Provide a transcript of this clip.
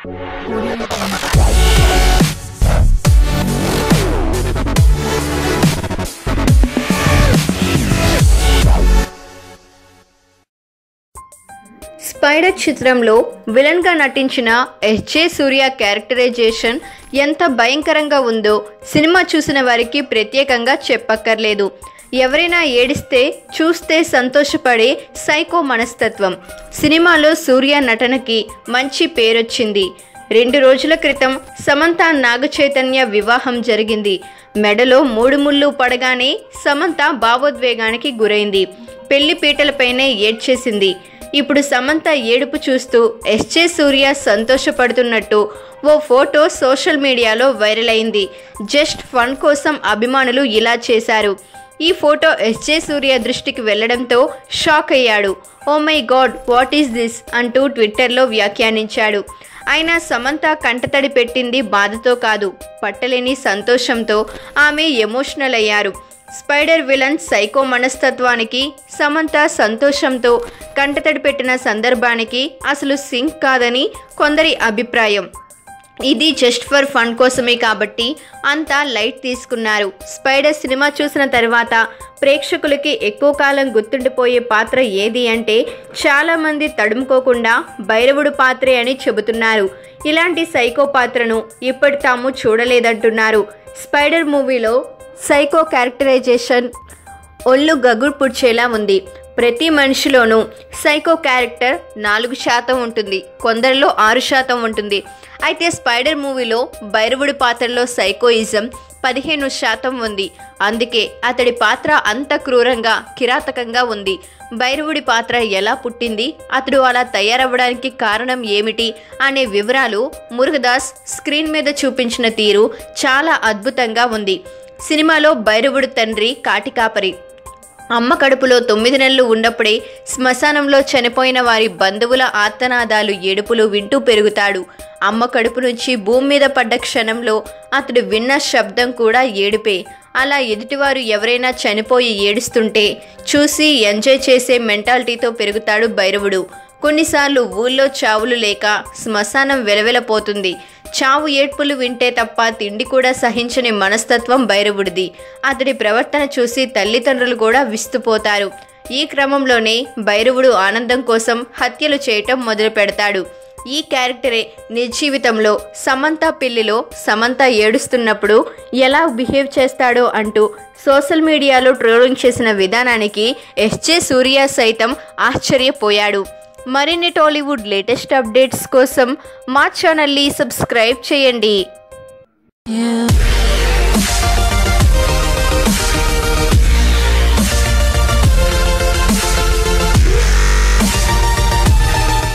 Spider చిత్రంలో విలన్గా నటించిన ఎస్జే సూర్య క్యారెక్టరైజేషన్ ఎంత భయంకరంగా ఉందో సినిమా చూసిన వారికి ప్రత్యేకంగా చెప్పక్కర్లేదు ఎవరైనా ఏడిస్తే చూస్తే సంతోషపడే సైకో మనస్తత్వం సినిమాలో సూర్య నటనకి మంచి పేరొచ్చింది రెండు రోజుల క్రితం సమంత నాగచైతన్య వివాహం జరిగింది మెడలో మూడు ముళ్ళు పడగానే సమంత భావోద్వేగానికి గురైంది పెళ్లి పీటలపైనే ఏడ్చేసింది ఇప్పుడు సమంత ఏడుపు చూస్తూ ఎస్జే సూర్య సంతోషపడుతున్నట్టు ఓ ఫోటో సోషల్ మీడియాలో వైరల్ అయింది జస్ట్ ఫన్ కోసం అభిమానులు ఇలా చేశారు ఈ ఫోటో ఎస్జే సూర్య దృష్టికి వెళ్లడంతో షాక్ అయ్యాడు oh my god what is this అంటూ ట్విట్టర్లో వ్యాఖ్యానించాడు అయినా సమంత కంటతడి పెట్టింది బాధతో కాదు పట్టలేని సంతోషంతో ఆమె ఎమోషనల్ అయ్యారు స్పైడర్ విలన్ సైకో మనస్తత్వానికి సమంత సంతోషంతో కంటతడి పెట్టిన సందర్భానికి అసలు సింక్ కాదని కొందరి అభిప్రాయం ఇది జస్ట్ ఫర్ ఫన్ కోసమే కాబట్టి అంతా లైట్ తీసుకున్నారు స్పైడర్ సినిమా చూసిన తర్వాత ప్రేక్షకులకి ఎక్కువ కాలం గుర్తుండిపోయే పాత్ర ఏది అంటే చాలామంది తడుముకోకుండా భైరవుడు పాత్రే అని చెబుతున్నారు ఇలాంటి సైకో పాత్రను ఇప్పటి తాము చూడలేదంటున్నారు స్పైడర్ మూవీలో సైకో క్యారెక్టరైజేషన్ ఒళ్ళు గగురు పుడ్చేలా ఉంది ప్రతి మనిషిలోనూ సైకో క్యారెక్టర్ నాలుగు శాతం ఉంటుంది కొందరిలో ఆరు శాతం ఉంటుంది అయితే స్పైడర్ మూవీలో భైరవుడి పాత్రలో సైకోయిజం పదిహేను శాతం ఉంది అందుకే అతడి పాత్ర అంత క్రూరంగా కిరాతకంగా ఉంది భైరవుడి పాత్ర ఎలా పుట్టింది అతడు అలా తయారవ్వడానికి కారణం ఏమిటి అనే వివరాలు మురుగదాస్ స్క్రీన్ మీద చూపించిన తీరు చాలా అద్భుతంగా ఉంది సినిమాలో భైరవుడు తండ్రి కాటికాపరి అమ్మ కడుపులో తొమ్మిది నెలలు ఉన్నప్పుడే శ్మశానంలో చనిపోయిన వారి బంధువుల ఆర్తనాదాలు ఏడుపులు వింటూ పెరుగుతాడు అమ్మ కడుపు నుంచి భూమి మీద పడ్డ క్షణంలో అతడు విన్న శబ్దం కూడా ఏడుపే అలా ఎదుటివారు ఎవరైనా చనిపోయి ఏడుస్తుంటే చూసి ఎంజాయ్ చేసే మెంటాలిటీతో పెరుగుతాడు భైరవుడు కొన్నిసార్లు ఊళ్ళో చావులు లేక శ్మశానం వెలవెలపోతుంది చావు ఏడ్పులు వింటే తప్ప తిండి కూడా సహించని మనస్తత్వం భైరవుడిది అతడి ప్రవర్తన చూసి తల్లిదండ్రులు కూడా విస్తుపోతారు ఈ క్రమంలోనే భైరవుడు ఆనందం కోసం హత్యలు చేయటం మొదలు పెడతాడు ఈ క్యారెక్టరే నిజ జీవితంలో సమంత పెళ్లిలో సమంత ఏడుస్తున్నప్పుడు ఎలా బిహేవ్ చేస్తాడో అంటూ సోషల్ మీడియాలో ట్రోలింగ్ చేసిన విధానానికి ఎస్జే సూర్య సైతం ఆశ్చర్యపోయాడు మరిన్ని టాలీవుడ్ లేటెస్ట్ అప్డేట్స్ కోసం మా ఛానల్ని సబ్స్క్రైబ్ చేయండి Yeah.